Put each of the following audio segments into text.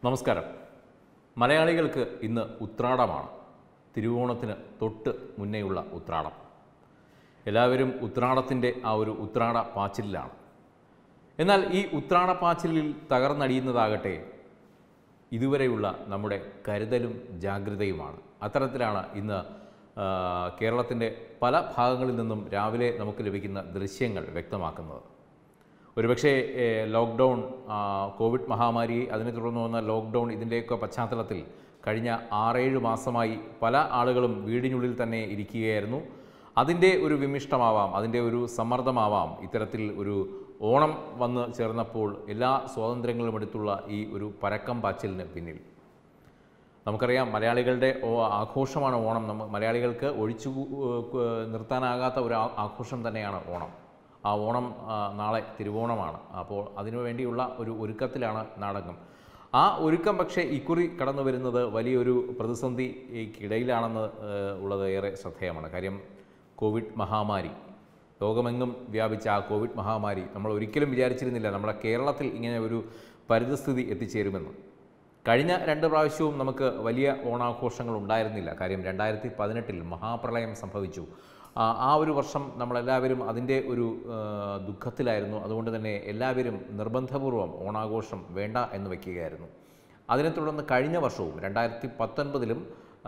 നമസ്കാരം മലയാളികൾക്ക് ഇന്ന് ഉത്രാടമാണ് തിരുവോണത്തിന് തൊട്ട് മുന്നേയുള്ള ഉത്രാടം എല്ലാവരും ഉത്രാടത്തിൻ്റെ ആ ഒരു ഉത്രാട പാച്ചിലിലാണ് എന്നാൽ ഈ ഉത്രാട പാച്ചിലിൽ തകർന്നടിയുന്നതാകട്ടെ ഇതുവരെയുള്ള നമ്മുടെ കരുതലും ജാഗ്രതയുമാണ് അത്തരത്തിലാണ് ഇന്ന് കേരളത്തിൻ്റെ പല ഭാഗങ്ങളിൽ നിന്നും രാവിലെ നമുക്ക് ലഭിക്കുന്ന ദൃശ്യങ്ങൾ വ്യക്തമാക്കുന്നത് ഒരുപക്ഷെ ഏഹ്, ലോക്ക്ഡൗൺ ആ, കോവിഡ് മഹാമാരി അതിനെ തുടർന്ന് വന്ന ലോക്ക്ഡൗൺ ഇതിൻ്റെയൊക്കെ പശ്ചാത്തലത്തിൽ കഴിഞ്ഞ ആറേഴ് മാസമായി പല ആളുകളും വീടിനുള്ളിൽ തന്നെ ഇരിക്കുകയായിരുന്നു അതിൻ്റെ ഒരു വിമിഷ്ടമാവാം അതിൻ്റെ ഒരു സമ്മർദ്ദമാവാം ഇത്തരത്തിൽ ഒരു ഓണം വന്ന് ചേർന്നപ്പോൾ എല്ലാ സ്വാതന്ത്ര്യങ്ങളും എടുത്തുള്ള ഈ ഒരു പരക്കം പാച്ചിലിന് പിന്നിൽ നമുക്കറിയാം മലയാളികളുടെ ഓ- ആഘോഷമാണ് ഓണം നമ്മ മലയാളികൾക്ക് ഒഴിച്ചു കൂ- കൂ- നിർത്താനാകാത്ത ഒരു ആ- ആഘോഷം തന്നെയാണ് ഓണം ആ ഓണം ആ, നാളെ തിരുവോണമാണ് അപ്പോൾ അതിനു വേണ്ടിയുള്ള ഒരു ഒരുക്കത്തിലാണ് നാടകം ആ ഒരുക്കം പക്ഷേ ഇക്കുറി കടന്നു വരുന്നത് വലിയൊരു പ്രതിസന്ധിക്കിടയിലാണെന്ന് ഏഹ്, ഉള്ളത് ഏറെ ശ്രദ്ധേയമാണ് കാര്യം കോവിഡ് മഹാമാരി ലോകമെങ്ങും വ്യാപിച്ച ആ കോവിഡ് മഹാമാരി നമ്മൾ ഒരിക്കലും വിചാരിച്ചിരുന്നില്ല നമ്മുടെ കേരളത്തിൽ ഇങ്ങനെ ഒരു പരിതസ്ഥിതി എത്തിച്ചേരുമെന്ന് കഴിഞ്ഞ രണ്ട് പ്രാവശ്യവും നമുക്ക് വലിയ ഓണാഘോഷങ്ങൾ ഉണ്ടായിരുന്നില്ല കാര്യം രണ്ടായിരത്തി പതിനെട്ടിൽ മഹാപ്രളയം സംഭവിച്ചു ആ ആ ഒരു വർഷം നമ്മളെല്ലാവരും അതിൻ്റെ ഒരു ആ, ദുഃഖത്തിലായിരുന്നു അതുകൊണ്ട് തന്നെ എല്ലാവരും നിർബന്ധപൂർവ്വം ഓണാഘോഷം വേണ്ട എന്ന് വയ്ക്കുകയായിരുന്നു അതിനെ തുടർന്ന് കഴിഞ്ഞ വർഷവും രണ്ടായിരത്തി പത്തൊൻപതിലും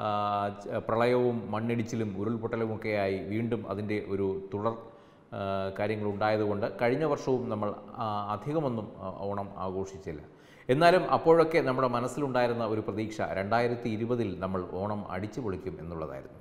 പ്രളയവും മണ്ണിടിച്ചിലും ഉരുൾപൊട്ടലുമൊക്കെയായി വീണ്ടും അതിൻ്റെ ഒരു തുടർ ആ, കാര്യങ്ങളുണ്ടായതുകൊണ്ട് കഴിഞ്ഞ വർഷവും നമ്മൾ ആ, അധികമൊന്നും ആ, ഓണം ആഘോഷിച്ചില്ല എന്നാലും അപ്പോഴൊക്കെ നമ്മുടെ മനസ്സിലുണ്ടായിരുന്ന ഒരു പ്രതീക്ഷ രണ്ടായിരത്തി ഇരുപതിൽ നമ്മൾ ഓണം അടിച്ചു പൊളിക്കും എന്നുള്ളതായിരുന്നു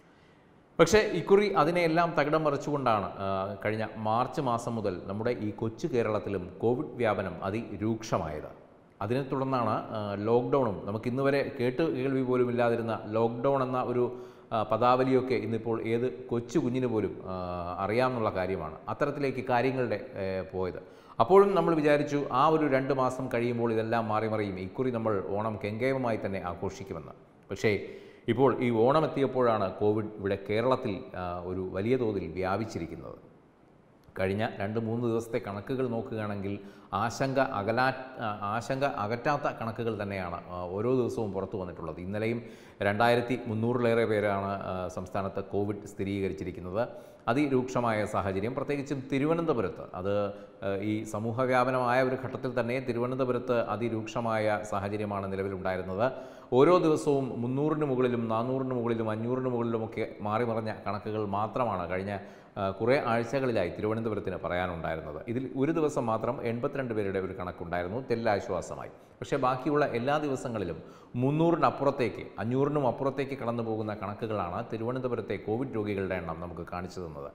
പക്ഷേ ഇക്കുറി അതിനെയെല്ലാം തകിടം മറിച്ചുകൊണ്ടാണ് ആ, കഴിഞ്ഞ മാർച്ച് മാസം മുതൽ നമ്മുടെ ഈ കൊച്ചു കേരളത്തിലും കോവിഡ് വ്യാപനം അതിരൂക്ഷമായത് അതിനെ തുടർന്നാണ് ആ, ലോക്ക്ഡൗണും നമുക്ക് ഇന്ന് വരെ കേട്ട് കേൾവി പോലും ഇല്ലാതിരുന്ന ലോക്ക്ഡൗൺ എന്ന ഒരു ആ, പദാവലിയൊക്കെ ഇന്നിപ്പോൾ ഏത് കൊച്ചു കുഞ്ഞിന് പോലും ആ, അറിയാമെന്നുള്ള കാര്യമാണ് അത്തരത്തിലേക്ക് കാര്യങ്ങളുടെ ഏ, പോയത് അപ്പോഴും നമ്മൾ വിചാരിച്ചു ആ ഒരു രണ്ട് മാസം കഴിയുമ്പോൾ ഇതെല്ലാം മാറി മറിയും ഇക്കുറി നമ്മൾ ഓണം കെങ്കേമമായി തന്നെ ആഘോഷിക്കുമെന്ന് പക്ഷേ ഇപ്പോൾ ഈ ഓണം എത്തിയപ്പോഴാണ് കോവിഡ് ഇവിടെ കേരളത്തിൽ ആ, ഒരു വലിയ തോതിൽ വ്യാപിച്ചിരിക്കുന്നത് കഴിഞ്ഞ രണ്ട് മൂന്ന് ദിവസത്തെ കണക്കുകൾ നോക്കുകയാണെങ്കിൽ ആശങ്ക അകലാ ആ, ആശങ്ക അകറ്റാത്ത കണക്കുകൾ തന്നെയാണ് ആ, ഓരോ ദിവസവും പുറത്തു വന്നിട്ടുള്ളത് ഇന്നലെയും രണ്ടായിരത്തി മുന്നൂറിലേറെ പേരാണ് ആ, സംസ്ഥാനത്ത് കോവിഡ് സ്ഥിരീകരിച്ചിരിക്കുന്നത് അതിരൂക്ഷമായ സാഹചര്യം പ്രത്യേകിച്ചും തിരുവനന്തപുരത്ത് അത് ആ, ഈ സമൂഹ വ്യാപനമായ ഒരു ഘട്ടത്തിൽ തന്നെ തിരുവനന്തപുരത്ത് അതിരൂക്ഷമായ സാഹചര്യമാണ് നിലവിലുണ്ടായിരുന്നത് ഓരോ ദിവസവും മുന്നൂറിന് മുകളിലും നാനൂറിന് മുകളിലും അഞ്ഞൂറിന് മുകളിലുമൊക്കെ മാറി മറിഞ്ഞ കണക്കുകൾ മാത്രമാണ് കഴിഞ്ഞ ആ, കുറേ ആഴ്ചകളിലായി തിരുവനന്തപുരത്തിന് പറയാനുണ്ടായിരുന്നത് ഇതിൽ ഒരു ദിവസം മാത്രം എൺപത്തിരണ്ട് പേരുടെ ഒരു കണക്കുണ്ടായിരുന്നു തെല്ലാശ്വാസമായി പക്ഷേ ബാക്കിയുള്ള എല്ലാ ദിവസങ്ങളിലും മുന്നൂറിനപ്പുറത്തേക്ക് അഞ്ഞൂറിനും അപ്പുറത്തേക്ക് കടന്നു പോകുന്ന കണക്കുകളാണ് തിരുവനന്തപുരത്തെ കോവിഡ് രോഗികളുടെ എണ്ണം നമുക്ക് കാണിച്ചു തന്നത്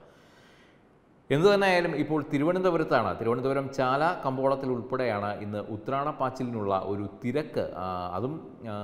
എന്തു തന്നെയായാലും ഇപ്പോൾ തിരുവനന്തപുരത്താണ് തിരുവനന്തപുരം ചാല കമ്പോളത്തിൽ ഉൾപ്പെടെയാണ് ഇന്ന് ഉത്രാടപ്പാച്ചിലിനുള്ള ഒരു തിരക്ക് ആ, അതും ആ,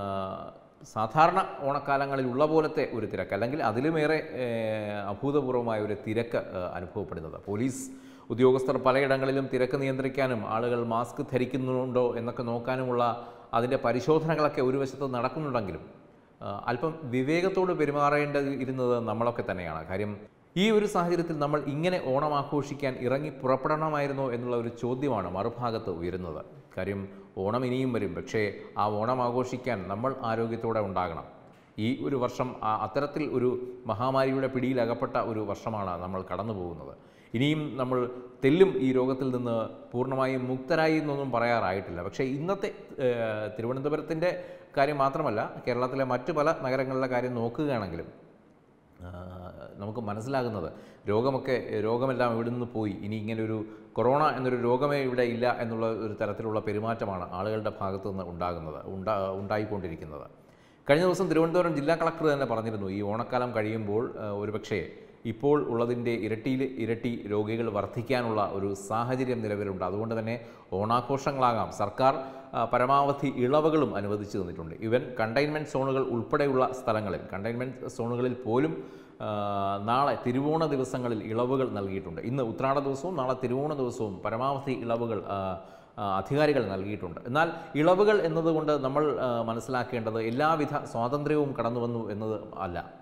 സാധാരണ ഓണക്കാലങ്ങളിൽ ഉള്ള പോലത്തെ ഒരു തിരക്ക് അല്ലെങ്കിൽ അതിലുമേറെ ഏ, അഭൂതപൂർവമായ ഒരു തിരക്ക് ഏ, അനുഭവപ്പെടുന്നത് പോലീസ് ഉദ്യോഗസ്ഥർ പലയിടങ്ങളിലും തിരക്ക് നിയന്ത്രിക്കാനും ആളുകൾ മാസ്ക് ധരിക്കുന്നുണ്ടോ എന്നൊക്കെ നോക്കാനുമുള്ള അതിൻ്റെ പരിശോധനകളൊക്കെ ഒരു വശത്ത് നടക്കുന്നുണ്ടെങ്കിലും ആ, അല്പം വിവേകത്തോട് പെരുമാറേണ്ടത് ഇരുന്നത് നമ്മളൊക്കെ തന്നെയാണ് കാര്യം ഈ ഒരു സാഹചര്യത്തിൽ നമ്മൾ ഇങ്ങനെ ഓണം ആഘോഷിക്കാൻ ഇറങ്ങി പുറപ്പെടണമായിരുന്നോ എന്നുള്ള ഒരു ചോദ്യമാണ് മറുഭാഗത്ത് ഉയരുന്നത് കാര്യം ഓണം ഇനിയും വരും പക്ഷേ ആ ഓണം ആഘോഷിക്കാൻ നമ്മൾ ആരോഗ്യത്തോടെ ഉണ്ടാകണം ഈ ഒരു വർഷം ആ അത്തരത്തിൽ ഒരു മഹാമാരിയുടെ പിടിയിൽ അകപ്പെട്ട ഒരു വർഷമാണ് നമ്മൾ കടന്നു പോകുന്നത് ഇനിയും നമ്മൾ തെല്ലും ഈ രോഗത്തിൽ നിന്ന് പൂർണ്ണമായും മുക്തരായി എന്നൊന്നും പറയാറായിട്ടില്ല പക്ഷേ ഇന്നത്തെ ഏഹ്, തിരുവനന്തപുരത്തിൻ്റെ കാര്യം മാത്രമല്ല കേരളത്തിലെ മറ്റു പല നഗരങ്ങളിലെ കാര്യം നോക്കുകയാണെങ്കിലും ആ, നമുക്ക് മനസ്സിലാകുന്നത് രോഗമൊക്കെ രോഗമെല്ലാം ഇവിടെ നിന്ന് പോയി ഇനി ഇങ്ങനെ ഒരു കൊറോണ എന്നൊരു രോഗമേ ഇവിടെ ഇല്ല എന്നുള്ള ഒരു തരത്തിലുള്ള പെരുമാറ്റമാണ് ആളുകളുടെ ഭാഗത്തു നിന്ന് ഉണ്ടാകുന്നത് ഉണ്ടാ ഉണ്ടായിക്കൊണ്ടിരിക്കുന്നത് കഴിഞ്ഞ ദിവസം തിരുവനന്തപുരം ജില്ലാ കളക്ടർ തന്നെ പറഞ്ഞിരുന്നു ഈ ഓണക്കാലം കഴിയുമ്പോൾ ആ, ഒരുപക്ഷേ ഇപ്പോൾ ഉള്ളതിൻ്റെ ഇരട്ടിയിൽ ഇരട്ടി രോഗികൾ വർദ്ധിക്കാനുള്ള ഒരു സാഹചര്യം നിലവിലുണ്ട് അതുകൊണ്ട് തന്നെ ഓണാഘോഷങ്ങളാകാം സർക്കാർ ആ, പരമാവധി ഇളവുകളും അനുവദിച്ചു തന്നിട്ടുണ്ട് ഇവൻ കണ്ടെയ്ൻമെൻറ്റ് സോണുകൾ ഉൾപ്പെടെയുള്ള സ്ഥലങ്ങളിൽ കണ്ടെയ്ൻമെൻറ്റ് സോണുകളിൽ പോലും ആ, നാളെ തിരുവോണ ദിവസങ്ങളിൽ ഇളവുകൾ നൽകിയിട്ടുണ്ട് ഇന്ന് ഉത്രാട ദിവസവും നാളെ തിരുവോണ ദിവസവും പരമാവധി ഇളവുകൾ ആ, ആ, അധികാരികൾ നൽകിയിട്ടുണ്ട് എന്നാൽ ഇളവുകൾ എന്നതുകൊണ്ട് നമ്മൾ ആ, മനസ്സിലാക്കേണ്ടത് എല്ലാവിധ സ്വാതന്ത്ര്യവും കടന്നു വന്നു എന്നത് അല്ല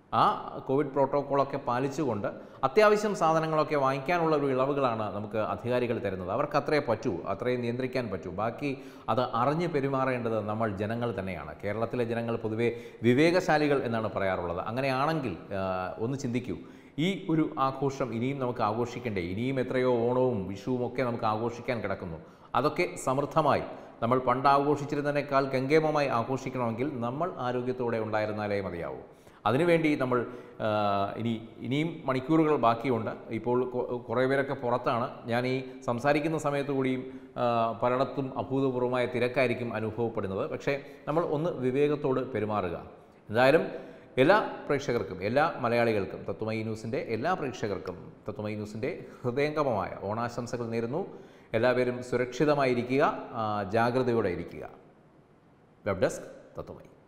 ആ കോവിഡ് പ്രോട്ടോക്കോളൊക്കെ പാലിച്ചുകൊണ്ട് അത്യാവശ്യം സാധനങ്ങളൊക്കെ വാങ്ങിക്കാനുള്ള ഒരു ഇളവുകളാണ് നമുക്ക് അധികാരികൾ തരുന്നത് അവർക്ക് അത്രേ പറ്റൂ അത്രയും നിയന്ത്രിക്കാൻ പറ്റൂ ബാക്കി അത് അറിഞ്ഞ് പെരുമാറേണ്ടത് നമ്മൾ ജനങ്ങൾ തന്നെയാണ് കേരളത്തിലെ ജനങ്ങൾ പൊതുവെ വിവേകശാലികൾ എന്നാണ് പറയാറുള്ളത് അങ്ങനെയാണെങ്കിൽ ആ, ഒന്ന് ചിന്തിക്കൂ ഈ ഒരു ആഘോഷം ഇനിയും നമുക്ക് ആഘോഷിക്കണ്ടേ ഇനിയും എത്രയോ ഓണവും വിഷുവും ഒക്കെ നമുക്ക് ആഘോഷിക്കാൻ കിടക്കുന്നു അതൊക്കെ സമൃദ്ധമായി നമ്മൾ പണ്ട് ആഘോഷിച്ചിരുന്നതിനേക്കാൾ ഗംഗേമമായി ആഘോഷിക്കണമെങ്കിൽ നമ്മൾ ആരോഗ്യത്തോടെ ഉണ്ടായിരുന്നാലേ മതിയാവൂ അതിനുവേണ്ടി നമ്മൾ ആ, ഇനി ഇനിയും മണിക്കൂറുകൾ ബാക്കിയുണ്ട് ഇപ്പോൾ കൊ- കുറേ പേരൊക്കെ പുറത്താണ് ഞാൻ ഈ സംസാരിക്കുന്ന സമയത്ത് കൂടിയും ആ, പലയിടത്തും അഭൂതപൂർവമായ തിരക്കായിരിക്കും അനുഭവപ്പെടുന്നത് പക്ഷേ നമ്മൾ ഒന്ന് വിവേകത്തോട് പെരുമാറുക എന്തായാലും എല്ലാ പ്രേക്ഷകർക്കും എല്ലാ മലയാളികൾക്കും തത്വമൈ ന്യൂസിൻ്റെ എല്ലാ പ്രേക്ഷകർക്കും തത്വമൈ ന്യൂസിൻ്റെ ഹൃദയംഗമമായ ഓണാശംസകൾ നേരുന്നു എല്ലാവരും സുരക്ഷിതമായിരിക്കുക ആ, ജാഗ്രതയോടെ ഇരിക്കുക വെബ് ഡെസ്ക് തത്വമൈ